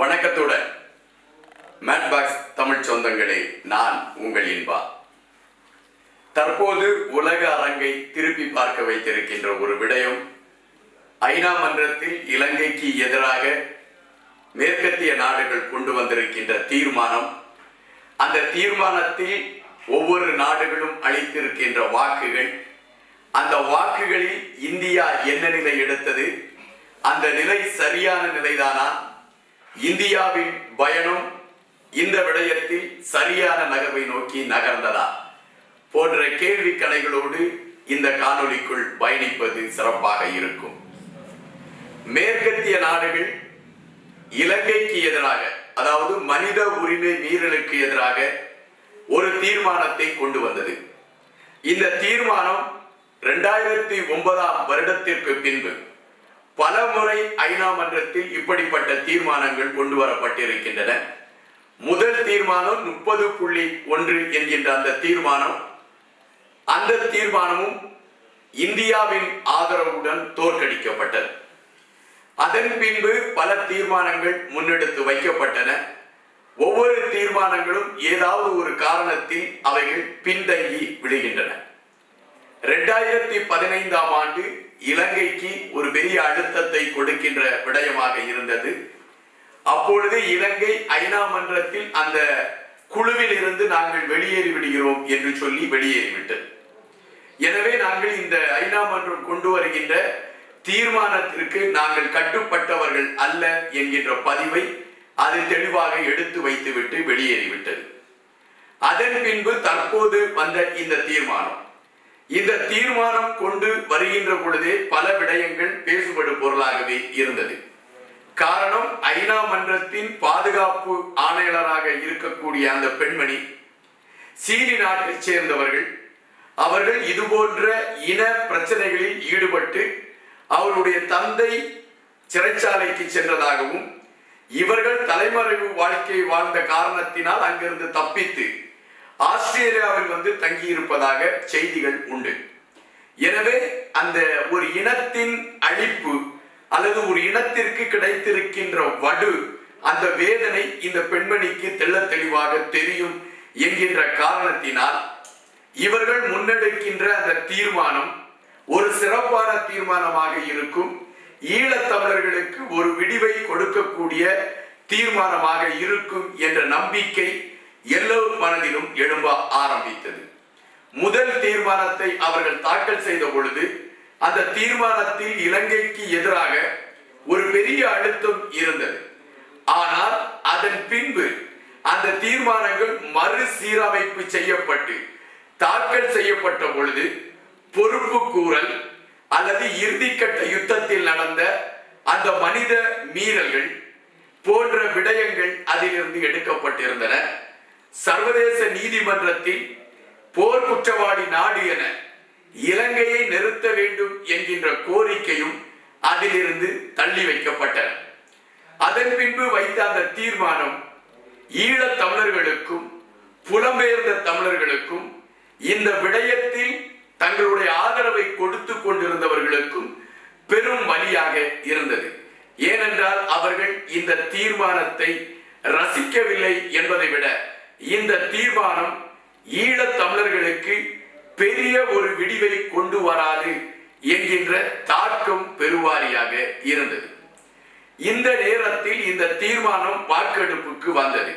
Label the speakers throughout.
Speaker 1: வணக்கத்துடன் மேட்பாக்ஸ் தமிழ் சொந்தங்களே நான் உங்கள் இன்பா தற்போது உலக அரங்கை திருப்பி பார்க்க வைத்திருக்கின்ற ஒரு விடயம் ஐநா மன்றத்தில் இலங்கைக்கு எதிராக மேற்கத்திய நாடுகள் கொண்டு வந்திருக்கின்ற தீர்மானம் அந்த தீர்மானத்தில் ஒவ்வொரு நாடுகளும் அளித்திருக்கின்ற வாக்குகள் அந்த வாக்குகளில் இந்தியா என்ன நிலை எடுத்தது அந்த நிலை சரியான நிலைதானா இந்தியாவின் பயணம் இந்த விடயத்தில் சரியான நகர்வை நோக்கி நகர்ந்ததா போன்ற கேள்வி கணைகளோடு இந்த காணொளிக்குள் பயணிப்பது சிறப்பாக இருக்கும் மேற்கத்திய நாடுகள் இலங்கைக்கு எதிராக அதாவது மனித உரிமை மீறலுக்கு எதிராக ஒரு தீர்மானத்தை கொண்டு வந்தது இந்த தீர்மானம் இரண்டாயிரத்தி ஒன்பதாம் வருடத்திற்கு பின்பு பல முறை ஐநா மன்றத்தில் இப்படிப்பட்ட தீர்மானங்கள் கொண்டு வரப்பட்டிருக்கின்றன முதல் தீர்மானம் முப்பது புள்ளி ஒன்று என்கின்ற அந்த தீர்மானம் அந்த தீர்மானமும் இந்தியாவின் ஆதரவுடன் தோற்கடிக்கப்பட்டது அதன் பின்பு பல தீர்மானங்கள் முன்னெடுத்து வைக்கப்பட்டன ஒவ்வொரு தீர்மானங்களும் ஏதாவது ஒரு காரணத்தில் அவைகள் பின்தங்கி விடுகின்றன இரண்டாயிரத்தி பதினைந்தாம் ஆண்டு இலங்கைக்கு ஒரு பெரிய அழுத்தத்தை கொடுக்கின்ற விடயமாக இருந்தது அப்பொழுது இலங்கை ஐநா மன்றத்தில் அந்த குழுவில் இருந்து நாங்கள் வெளியேறி விடுகிறோம் என்று சொல்லி வெளியேறிவிட்டது எனவே நாங்கள் இந்த ஐநா மன்றம் கொண்டு வருகின்ற தீர்மானத்திற்கு நாங்கள் கட்டுப்பட்டவர்கள் அல்ல என்கின்ற பதிவை அது தெளிவாக எடுத்து வைத்துவிட்டு வெளியேறிவிட்டது அதன் பின்பு தற்போது வந்த இந்த தீர்மானம் இந்த தீர்மானம் கொண்டு வருகின்ற பொழுதே பல விடயங்கள் பேசுபடு பொருளாகவே இருந்தது காரணம் ஐநா மன்றத்தின் பாதுகாப்பு ஆணையாளராக இருக்கக்கூடிய அந்த பெண்மணி சீனி நாட்டைச் சேர்ந்தவர்கள் அவர்கள் இது போன்ற இன பிரச்சனைகளில் ஈடுபட்டு அவருடைய தந்தை சிறைச்சாலைக்கு சென்றதாகவும் இவர்கள் தலைமறைவு வாழ்க்கை வாழ்ந்த காரணத்தினால் அங்கிருந்து தப்பித்து ஆஸ்திரேலியாவில் வந்து தங்கியிருப்பதாக செய்திகள் உண்டு எனவே அந்த ஒரு இனத்தின் அழிப்பு அல்லது ஒரு இனத்திற்கு கிடைத்திருக்கின்ற வடு அந்த வேதனை இந்த பெண்மணிக்கு தெள்ள தெளிவாக தெரியும் என்கின்ற காரணத்தினால் இவர்கள் முன்னெடுக்கின்ற அந்த தீர்மானம் ஒரு சிறப்பான தீர்மானமாக இருக்கும் ஈழத்தமிழர்களுக்கு ஒரு விடிவை கொடுக்கக்கூடிய தீர்மானமாக இருக்கும் என்ற நம்பிக்கை எல்லோர் மனதிலும் எழும்ப ஆரம்பித்தது முதல் தீர்மானத்தை அவர்கள் தாக்கல் செய்த பொழுது அந்த தீர்மானத்தில் இலங்கைக்கு எதிராக ஒரு பெரிய அழுத்தம் இருந்தது ஆனால் அதன் பின்பு அந்த தீர்மானங்கள் மறுசீரமைப்பு செய்யப்பட்டு தாக்கல் செய்யப்பட்ட பொழுது பொறுப்பு கூறல் அல்லது இறுதிக்கட்ட யுத்தத்தில் நடந்த அந்த மனித மீறல்கள் போன்ற விடயங்கள் அதிலிருந்து எடுக்கப்பட்டிருந்தன சர்வதேச நீதிமன்றத்தில் போர் குற்றவாளி நாடு என இலங்கையை நிறுத்த வேண்டும் என்கின்ற கோரிக்கையும் அதிலிருந்து தள்ளி வைக்கப்பட்டன அதன் பின்பு வைத்த அந்த தீர்மானம் ஈழத் தமிழர்களுக்கும் புலம்பெயர்ந்த தமிழர்களுக்கும் இந்த விடயத்தில் தங்களுடைய ஆதரவை கொடுத்து கொண்டிருந்தவர்களுக்கும் பெரும் வழியாக இருந்தது ஏனென்றால் அவர்கள் இந்த தீர்மானத்தை ரசிக்கவில்லை என்பதை விட இந்த தீர்மானம் ஈழத் தமிழர்களுக்கு பெரிய ஒரு விடிவை கொண்டு வராது என்கின்ற தாக்கம் பெருவாரியாக இருந்தது இந்த நேரத்தில் இந்த தீர்மானம் வாக்கெடுப்புக்கு வந்தது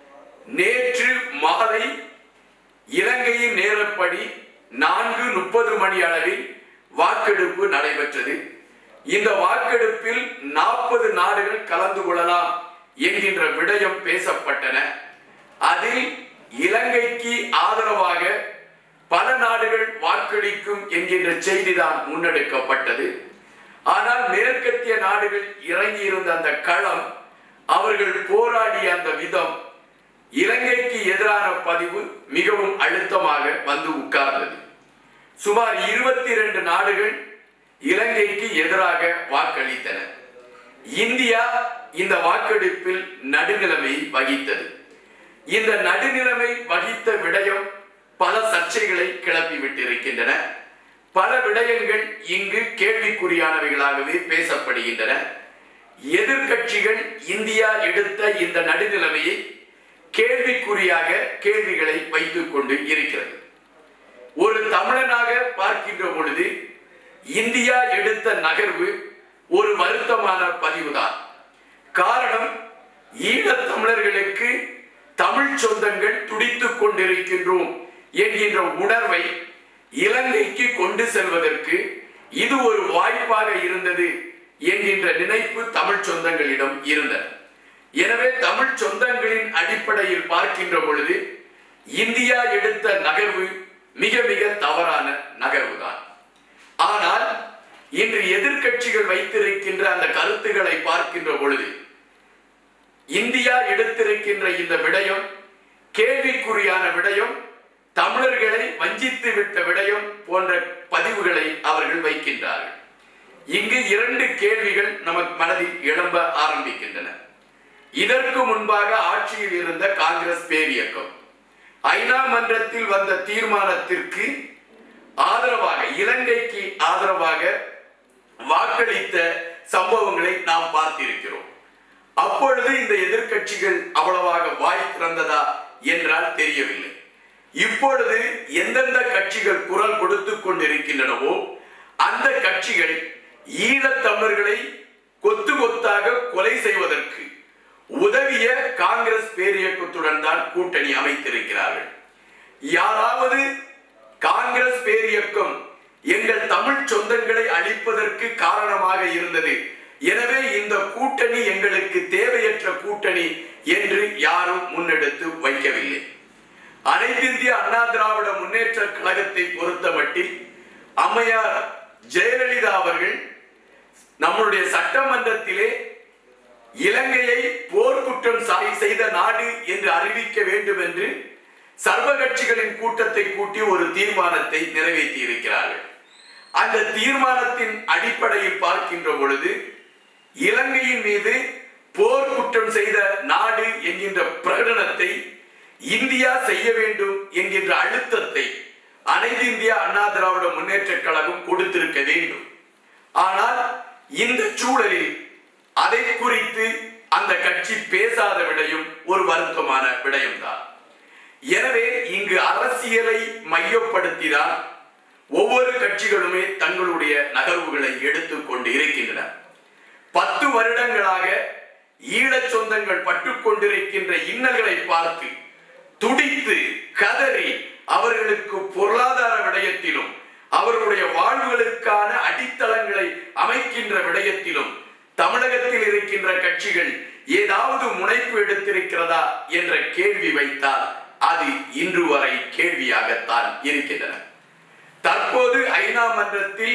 Speaker 1: நேற்று மாலை இலங்கையின் நேரப்படி நான்கு முப்பது மணி அளவில் வாக்கெடுப்பு நடைபெற்றது இந்த வாக்கெடுப்பில் நாற்பது நாடுகள் கலந்து கொள்ளலாம் என்கின்ற விடயம் பேசப்பட்டன அதில் இலங்கைக்கு ஆதரவாக பல நாடுகள் வாக்களிக்கும் என்கின்ற செய்திதான் முன்னெடுக்கப்பட்டது ஆனால் மேற்கத்திய நாடுகள் இறங்கியிருந்த அந்த களம் அவர்கள் போராடிய அந்த விதம் இலங்கைக்கு எதிரான பதிவு மிகவும் அழுத்தமாக வந்து உட்கார்ந்தது சுமார் இருபத்தி இரண்டு நாடுகள் இலங்கைக்கு எதிராக வாக்களித்தன இந்தியா இந்த வாக்கெடுப்பில் நடுநிலைமை வகித்தது இந்த நடுநிலைமை வகித்த விடயம் பல சர்ச்சைகளை கிளப்பி விட்டிருக்கின்றன பல விடயங்கள் இங்கு கேள்விக்குறியானவைகளாகவே பேசப்படுகின்றன எதிர்க்கட்சிகள் இந்தியா எடுத்த இந்த நடுநிலைமையை கேள்விக்குறியாக கேள்விகளை வைத்துக் கொண்டு இருக்கிறது ஒரு தமிழனாக பார்க்கின்ற பொழுது இந்தியா எடுத்த நகர்வு ஒரு வருத்தமான பதிவுதான் காரணம் ஈழத் தமிழர்களுக்கு தமிழ் சொந்தங்கள் துடித்துக் கொண்டிருக்கின்றோம் என்கின்ற உணர்வை இலங்கைக்கு கொண்டு செல்வதற்கு இது ஒரு வாய்ப்பாக இருந்தது என்கின்ற நினைப்பு தமிழ் சொந்தங்களிடம் இருந்தது எனவே தமிழ் சொந்தங்களின் அடிப்படையில் பார்க்கின்ற பொழுது இந்தியா எடுத்த நகர்வு மிக மிக தவறான நகர்வுதான் ஆனால் இன்று எதிர்க்கட்சிகள் வைத்திருக்கின்ற அந்த கருத்துக்களை பார்க்கின்ற பொழுது இந்தியா எடுத்திருக்கின்ற இந்த விடயம் கேள்விக்குறியான விடயம் தமிழர்களை வஞ்சித்து விட்ட விடயம் போன்ற பதிவுகளை அவர்கள் வைக்கின்றார்கள் இங்கு இரண்டு கேள்விகள் நமக்கு மனதில் எழும்ப ஆரம்பிக்கின்றன இதற்கு முன்பாக ஆட்சியில் இருந்த காங்கிரஸ் பேரியக்கம் ஐநா மன்றத்தில் வந்த தீர்மானத்திற்கு ஆதரவாக இலங்கைக்கு ஆதரவாக வாக்களித்த சம்பவங்களை நாம் பார்த்திருக்கிறோம் அப்பொழுது இந்த எதிர்க்கட்சிகள் அவ்வளவாக வாய் திறந்ததா என்றால் தெரியவில்லை இப்பொழுது எந்தெந்த கட்சிகள் குரல் கொடுத்துக் கொண்டிருக்கின்றனவோ அந்த கட்சிகள் ஈழத் தமிழர்களை கொத்து கொத்தாக கொலை செய்வதற்கு உதவிய காங்கிரஸ் பேரியக்கத்துடன் தான் கூட்டணி அமைத்திருக்கிறார்கள் யாராவது காங்கிரஸ் பேரியக்கம் எங்கள் தமிழ் சொந்தங்களை அழிப்பதற்கு காரணமாக இருந்தது எனவே இந்த கூட்டணி எங்களுக்கு தேவையற்ற கூட்டணி என்று யாரும் முன்னெடுத்து வைக்கவில்லை அனைத்து இந்திய அண்ணா திராவிட முன்னேற்ற கழகத்தை பொறுத்த மட்டில் அம்மையார் ஜெயலலிதா அவர்கள் நம்முடைய சட்டமன்றத்திலே இலங்கையை போர்க்குற்றம் சாய் செய்த நாடு என்று அறிவிக்க வேண்டும் என்று சர்வ கட்சிகளின் கூட்டத்தை கூட்டி ஒரு தீர்மானத்தை நிறைவேற்றி இருக்கிறார்கள் அந்த தீர்மானத்தின் அடிப்படையில் பார்க்கின்ற பொழுது இலங்கையின் மீது போர் குற்றம் செய்த நாடு என்கின்ற பிரகடனத்தை இந்தியா செய்ய வேண்டும் என்கின்ற அழுத்தத்தை அனைத்து இந்தியா அண்ணா திராவிட முன்னேற்ற கழகம் கொடுத்திருக்க வேண்டும் ஆனால் இந்த சூழலில் அதை குறித்து அந்த கட்சி பேசாத விடையும் ஒரு வருத்தமான விடயம்தான் எனவே இங்கு அரசியலை மையப்படுத்திதான் ஒவ்வொரு கட்சிகளுமே தங்களுடைய நகர்வுகளை எடுத்துக்கொண்டு இருக்கின்றன பத்து வருடங்களாக ஈழச் சொந்தங்கள் பட்டுக் கொண்டிருக்கின்ற இன்னல்களை பார்த்து துடித்து கதறி அவர்களுக்கு பொருளாதார விடயத்திலும் அவர்களுடைய வாழ்வுகளுக்கான அடித்தளங்களை அமைக்கின்ற விடயத்திலும் தமிழகத்தில் இருக்கின்ற கட்சிகள் ஏதாவது முனைப்பு எடுத்திருக்கிறதா என்ற கேள்வி வைத்தால் அது இன்று வரை கேள்வியாகத்தான் இருக்கின்றன தற்போது ஐநா மன்றத்தில்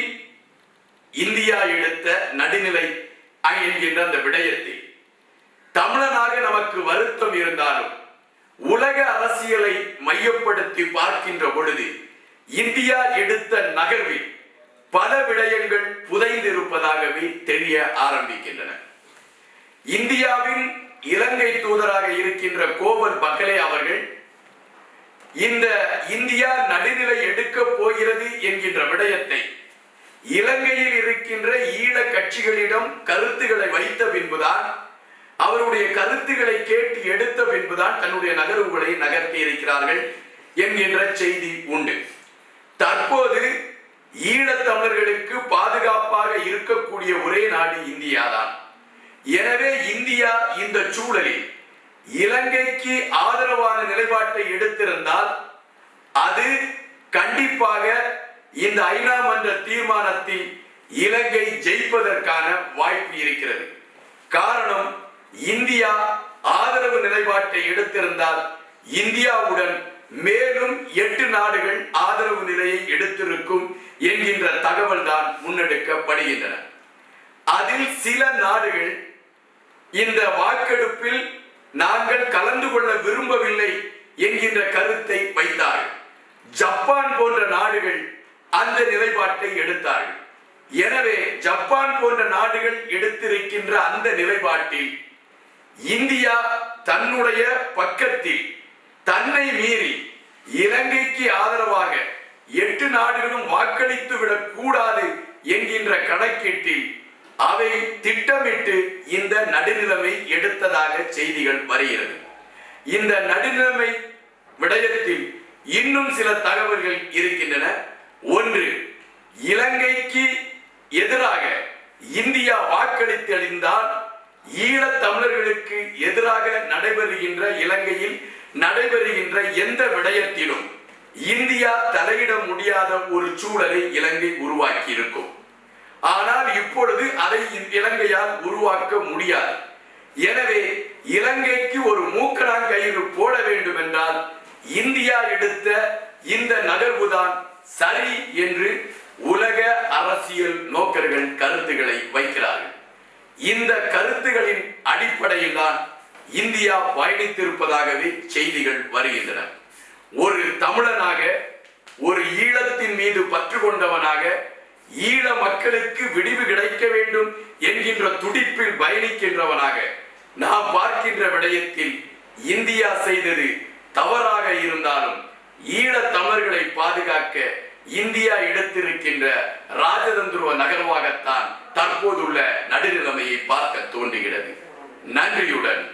Speaker 1: இந்தியா எடுத்த நடுநிலை என்கின்ற அந்த விடயத்தில் தமிழனாக நமக்கு வருத்தம் இருந்தாலும் உலக அரசியலை மையப்படுத்தி பார்க்கின்ற பொழுது இந்தியா எடுத்த நகர்வில் பல விடயங்கள் புதைந்திருப்பதாகவே தெரிய ஆரம்பிக்கின்றன இந்தியாவின் இலங்கை தூதராக இருக்கின்ற கோபர் பக்கலே அவர்கள் இந்த இந்தியா நடுநிலை எடுக்க போகிறது என்கின்ற விடயத்தை இலங்கையில் இருக்கின்ற ஈழ கட்சிகளிடம் கருத்துக்களை வைத்த பின்புதான் அவருடைய கருத்துக்களை கேட்டு எடுத்த பின்புதான் தன்னுடைய நகர்வுகளை நகர்த்தி இருக்கிறார்கள் என்கின்ற செய்தி உண்டு தற்போது ஈழத்தமிழர்களுக்கு பாதுகாப்பாக இருக்கக்கூடிய ஒரே நாடு இந்தியாதான் எனவே இந்தியா இந்த சூழலில் இலங்கைக்கு ஆதரவான நிலைப்பாட்டை எடுத்திருந்தால் அது கண்டிப்பாக இந்த ஐநா மன்ற தீர்மானத்தில் இலங்கை ஜெயிப்பதற்கான வாய்ப்பு இருக்கிறது காரணம் இந்தியா ஆதரவு நிலைப்பாட்டை எடுத்திருந்தால் இந்தியாவுடன் மேலும் எட்டு நாடுகள் ஆதரவு நிலையை எடுத்திருக்கும் என்கின்ற தகவல் தான் முன்னெடுக்கப்படுகின்றன அதில் சில நாடுகள் இந்த வாக்கெடுப்பில் நாங்கள் கலந்து கொள்ள விரும்பவில்லை என்கின்ற கருத்தை வைத்தார்கள் ஜப்பான் போன்ற நாடுகள் அந்த நிலைப்பாட்டை எடுத்தார்கள் எனவே ஜப்பான் போன்ற நாடுகள் எடுத்திருக்கின்ற அந்த நிலைப்பாட்டில் இந்தியா தன்னுடைய பக்கத்தில் தன்னை மீறி இலங்கைக்கு ஆதரவாக எட்டு நாடுகளும் வாக்களித்து விடக் கூடாது என்கின்ற கணக்கீட்டில் அவை திட்டமிட்டு இந்த நடுநிலைமை எடுத்ததாக செய்திகள் வருகிறது இந்த நடுநிலைமை விடயத்தில் இன்னும் சில தகவல்கள் இருக்கின்றன ஒன்று இலங்கைக்கு எதிராக இந்தியா வாக்களித்தறிந்தால் ஈழத் தமிழர்களுக்கு எதிராக நடைபெறுகின்ற இலங்கையில் நடைபெறுகின்ற எந்த விடயத்திலும் இந்தியா தலையிட முடியாத ஒரு சூழலை இலங்கை உருவாக்கி இருக்கும் ஆனால் இப்பொழுது அதை இலங்கையால் உருவாக்க முடியாது எனவே இலங்கைக்கு ஒரு மூக்கணாங்கயிறு போட வேண்டும் என்றால் இந்தியா எடுத்த இந்த நகர்வுதான் சரி என்று உலக அரசியல் நோக்கர்கள் கருத்துக்களை வைக்கிறார்கள் இந்த கருத்துகளின் அடிப்படையில் தான் இந்தியா பயணித்திருப்பதாகவே செய்திகள் வருகின்றன ஒரு தமிழனாக ஒரு ஈழத்தின் மீது பற்று கொண்டவனாக ஈழ மக்களுக்கு விடிவு கிடைக்க வேண்டும் என்கின்ற துடிப்பில் பயணிக்கின்றவனாக நாம் பார்க்கின்ற விடயத்தில் இந்தியா செய்தது தவறாக இருந்தாலும் ஈழ தமிழர்களை பாதுகாக்க இந்தியா எடுத்திருக்கின்ற ராஜதந்திர நகர்வாகத்தான் தற்போதுள்ள நடுநிலைமையை பார்க்க தோன்றுகிறது நன்றியுடன்